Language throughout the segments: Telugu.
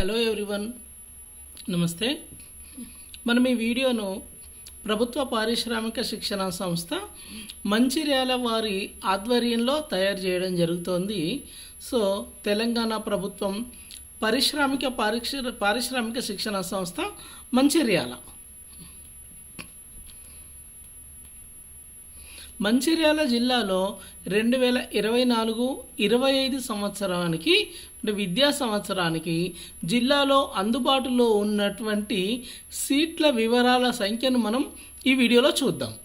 హలో ఎవ్రీవన్ నమస్తే మనం ఈ వీడియోను ప్రభుత్వ పారిశ్రామిక శిక్షణ సంస్థ మంచిర్యాల వారి ఆధ్వర్యంలో తయారు చేయడం జరుగుతోంది సో తెలంగాణ ప్రభుత్వం పారిశ్రామిక పారిశ్ర పారిశ్రామిక శిక్షణ సంస్థ మంచిర్యాల మంచిర్యాల జిల్లాలో రెండు వేల ఇరవై నాలుగు ఇరవై ఐదు సంవత్సరానికి అంటే విద్యా సంవత్సరానికి జిల్లాలో అందుబాటులో ఉన్నటువంటి సీట్ల వివరాల సంఖ్యను మనం ఈ వీడియోలో చూద్దాం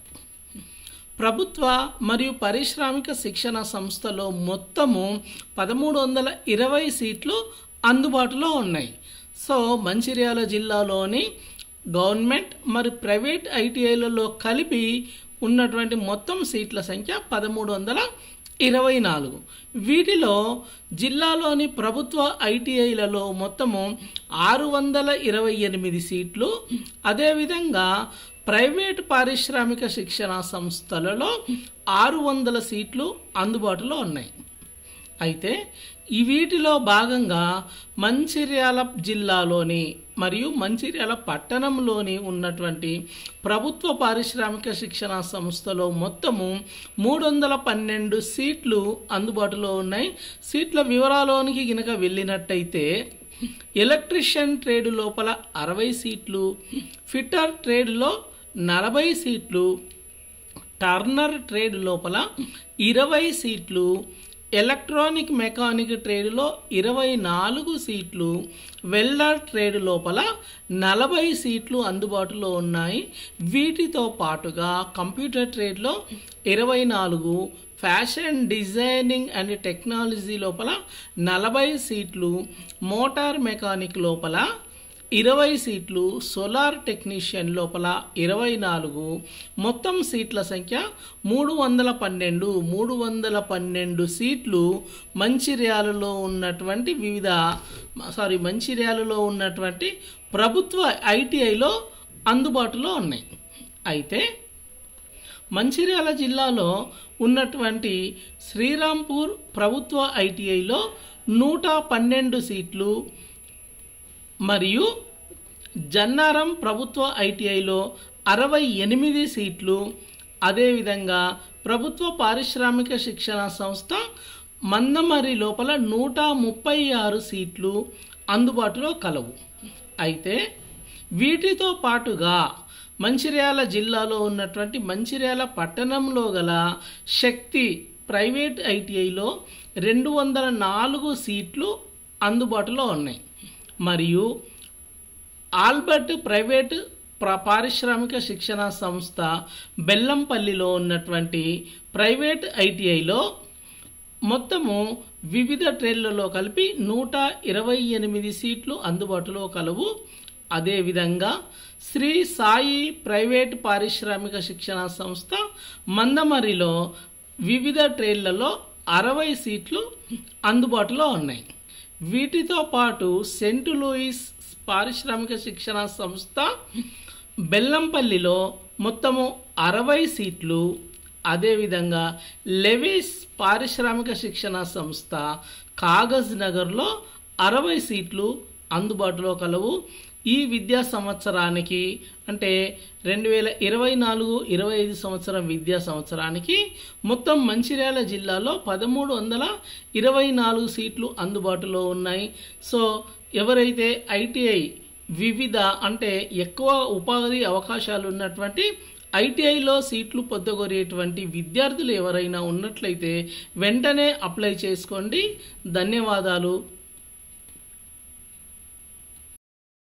ప్రభుత్వ మరియు పారిశ్రామిక శిక్షణ సంస్థలో మొత్తము పదమూడు వందల ఇరవై సీట్లు అందుబాటులో ఉన్నాయి సో మంచిర్యాల జిల్లాలోని గవర్నమెంట్ మరియు ప్రైవేట్ ఐటీఐలలో కలిపి ఉన్నటువంటి మొత్తం సీట్ల సంఖ్య పదమూడు వందల ఇరవై నాలుగు వీటిలో జిల్లాలోని ప్రభుత్వ ఐటీఐలలో మొత్తము ఆరు వందల ఇరవై ఎనిమిది సీట్లు అదేవిధంగా ప్రైవేట్ పారిశ్రామిక శిక్షణ సంస్థలలో ఆరు వందల సీట్లు అందుబాటులో ఉన్నాయి అయితే ఈ వీటిలో భాగంగా మంచిర్యాల జిల్లాలోని మరియు మంచిర్యాల పట్టణంలోని ఉన్నటువంటి ప్రభుత్వ పారిశ్రామిక శిక్షణ సంస్థలో మొత్తము మూడు వందల పన్నెండు సీట్లు అందుబాటులో ఉన్నాయి సీట్ల వివరాలోనికి గినక వెళ్ళినట్టయితే ఎలక్ట్రిషియన్ ట్రేడ్ లోపల అరవై సీట్లు ఫిట్టర్ ట్రేడ్లో నలభై సీట్లు టర్నర్ ట్రేడ్ లోపల ఇరవై సీట్లు ఎలక్ట్రానిక్ మెకానిక్ ట్రేడ్లో ఇరవై నాలుగు సీట్లు వెల్డర్ ట్రేడ్ లోపల నలభై సీట్లు అందుబాటులో ఉన్నాయి వీటితో పాటుగా కంప్యూటర్ ట్రేడ్లో ఇరవై నాలుగు ఫ్యాషన్ డిజైనింగ్ అండ్ టెక్నాలజీ లోపల నలభై సీట్లు మోటార్ మెకానిక్ లోపల ఇరవై సీట్లు సోలార్ టెక్నీషియన్ లోపల ఇరవై నాలుగు మొత్తం సీట్ల సంఖ్య మూడు వందల పన్నెండు మూడు వందల పన్నెండు సీట్లు మంచిర్యాలలో ఉన్నటువంటి వివిధ సారీ మంచిర్యాలలో ఉన్నటువంటి ప్రభుత్వ ఐటీఐలో అందుబాటులో ఉన్నాయి అయితే మంచిర్యాల జిల్లాలో ఉన్నటువంటి శ్రీరాంపూర్ ప్రభుత్వ ఐటీఐలో నూట పన్నెండు సీట్లు మరియు జన్నారం ప్రభుత్వ ఐటీఐలో అరవై ఎనిమిది సీట్లు అదేవిధంగా ప్రభుత్వ పారిశ్రామిక శిక్షణ సంస్థ మందమరి లోపల నూట ముప్పై ఆరు సీట్లు అందుబాటులో కలవు అయితే వీటితో పాటుగా మంచిర్యాల జిల్లాలో ఉన్నటువంటి మంచిర్యాల పట్టణంలో గల శక్తి ప్రైవేట్ ఐటీఐలో రెండు వందల నాలుగు సీట్లు అందుబాటులో ఉన్నాయి మరియు ఆల్బర్ట్ ప్రైవేట్ ప్ర పారిశ్రామిక శిక్షణ సంస్థ బెల్లంపల్లిలో ఉన్నటువంటి ప్రైవేట్ ఐటీఐలో మొత్తము వివిధ ట్రైన్లలో కలిపి నూట ఇరవై ఎనిమిది సీట్లు అందుబాటులో కలవు అదేవిధంగా శ్రీ సాయి ప్రైవేట్ పారిశ్రామిక శిక్షణ సంస్థ మందమరిలో వివిధ ట్రైన్లలో అరవై సీట్లు అందుబాటులో ఉన్నాయి వీటితో పాటు సెంట్ లూయిస్ పారిశ్రామిక శిక్షణ సంస్థ బెల్లంపల్లిలో మొత్తము అరవై సీట్లు అదేవిధంగా లెవిస్ పారిశ్రామిక శిక్షణ సంస్థ కాగజ్ నగర్లో అరవై సీట్లు అందుబాటులో కలవు ఈ విద్యా సంవత్సరానికి అంటే రెండు వేల ఇరవై నాలుగు ఇరవై ఐదు సంవత్సరం విద్యా సంవత్సరానికి మొత్తం మంచిర్యాల జిల్లాలో పదమూడు వందల ఇరవై నాలుగు సీట్లు అందుబాటులో ఉన్నాయి సో ఎవరైతే ఐటీఐ వివిధ అంటే ఎక్కువ ఉపాధి అవకాశాలు ఉన్నటువంటి ఐటీఐలో సీట్లు పొందగొరేటువంటి విద్యార్థులు ఎవరైనా ఉన్నట్లయితే వెంటనే అప్లై చేసుకోండి ధన్యవాదాలు